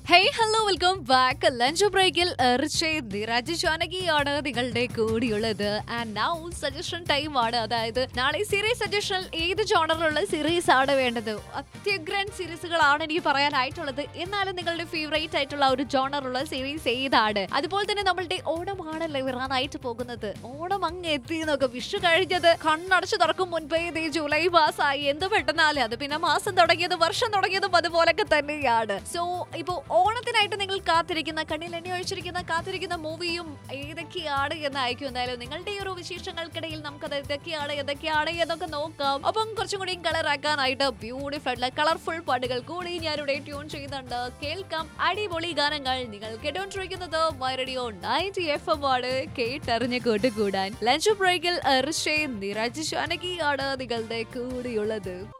hey hello welcome back lunch ബ്രേക്കിൽ നിരാജ് ജാനകിയാണ് നിങ്ങളുടെ കൂടിയുള്ളത് ആൻഡ് നൗ സജഷൻ ടൈം ആണ് അതായത് നാളെ സീരീസ് സജഷൻ ഏത് ജോണറിലുള്ള സീരീസ് ആണ് വേണ്ടത് അത്യുഗ്രൻ സീരീസുകളാണ് എനിക്ക് പറയാനായിട്ടുള്ളത് എന്നാലും നിങ്ങളുടെ ഫേവറേറ്റ് ആയിട്ടുള്ള ഒരു ജോണറുള്ള സീരീസ് ഏതാണ് അതുപോലെ തന്നെ നമ്മളുടെ ഓണമാണല്ലേ വരാനായിട്ട് പോകുന്നത് ഓണം അങ്ങ് എത്തി നോക്ക് വിഷു കഴിഞ്ഞത് കണ്ണടച്ച് തുറക്കും മുൻപേ ഇത് ജൂലൈ മാസമായി എന്ത് പെട്ടെന്നാലേ അത് പിന്നെ മാസം തുടങ്ങിയത് വർഷം തുടങ്ങിയതും അതുപോലൊക്കെ തന്നെയാണ് സോ ഇപ്പോ ഓണത്തിനായിട്ട് നിങ്ങൾ കാത്തിരിക്കുന്ന കണ്ണിൽ എണ്ണി ഒഴിച്ചിരിക്കുന്ന കാത്തിരിക്കുന്ന മൂവിയും ഏതൊക്കെയാണ് എന്ന് അയക്കും എന്തായാലും നിങ്ങളുടെ ഈ ഒരു വിശേഷങ്ങൾക്കിടയിൽ നമുക്കത് ഏതൊക്കെയാണ് ഏതൊക്കെയാണ് എന്നൊക്കെ നോക്കാം അപ്പം കുറച്ചും കൂടി കളർ ആക്കാനായിട്ട് ബ്യൂട്ടിഫുൾ ആയിട്ടുള്ള കളർഫുൾ പാട്ടുകൾ കൂടി ഞാനിവിടെ ട്യൂൺ ചെയ്യുന്നുണ്ട് കേൾക്കാം അടിപൊളി ഗാനങ്ങൾ നിങ്ങൾ കേട്ടോണ്ടിരിക്കുന്നത് my radio ninety F M ആണ് കേട്ടറിഞ്ഞ് കൂട്ടുകൂടാൻ ലഞ്ച് ബ്രേക്കിൽ നിരാജ് ജാനകിയാണ് നിങ്ങളുടെ കൂടെയുള്ളത്